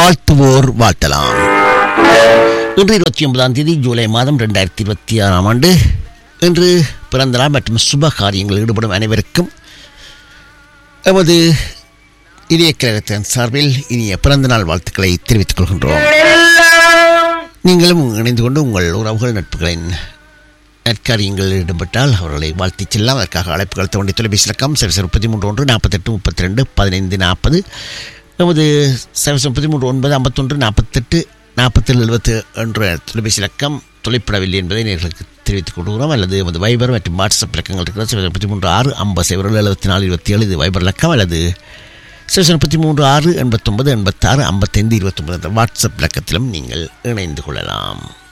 வாழ்த்துவோர் வாழ்த்தலாம் இன்று இருபத்தி ஒன்பதாம் தேதி ஜூலை மாதம் ரெண்டாயிரத்தி இருபத்தி ஆறாம் ஆண்டு இன்று பிறந்த நாள் மற்றும் சுப காரியங்களில் ஈடுபடும் அனைவருக்கும் எமது இனிய கழகத்தின் சார்பில் இனிய பிறந்த நாள் வாழ்த்துக்களை தெரிவித்துக் கொள்கின்றோம் நீங்களும் இணைந்து கொண்டு உங்கள் உறவுகள் நட்புகளின் நற்காரியங்களில் ஈடுபட்டால் அவர்களை வாழ்த்திச் செல்லலாம் அதற்காக அழைப்புகள் தோண்டி தொலைபேசி இலக்கம் சரி முப்பத்தி மூன்று ஒன்று நாற்பத்தெட்டு முப்பத்தி ரெண்டு பதினைந்து நாற்பது நமது சைவசம் முப்பத்தி மூன்று ஒன்பது ஐம்பத்தொன்று நாற்பத்தெட்டு நாற்பத்தேழு எழுபத்து என்ற தொலைபேசி இலக்கம் தொலைப்படவில்லை என்பதை நேர்களுக்கு தெரிவித்துக் கொள்கிறோம் அல்லது நமது வைபர் மற்றும் வாட்ஸ்அப் இலக்கங்கள் இருக்கிற சைவசம் முப்பத்தி மூன்று ஆறு ஐம்பது சைபர் எழுபத்தி நாலு இருபத்தி ஏழு இது வைபர் இலக்கம் அல்லது சைவசம் முப்பத்தி மூன்று ஆறு எண்பத்தொன்பது எண்பத்தாறு ஐம்பத்தைந்து இருபத்தொன்பது என்ற வாட்ஸ்அப் இலக்கத்திலும் நீங்கள் இணைந்து கொள்ளலாம்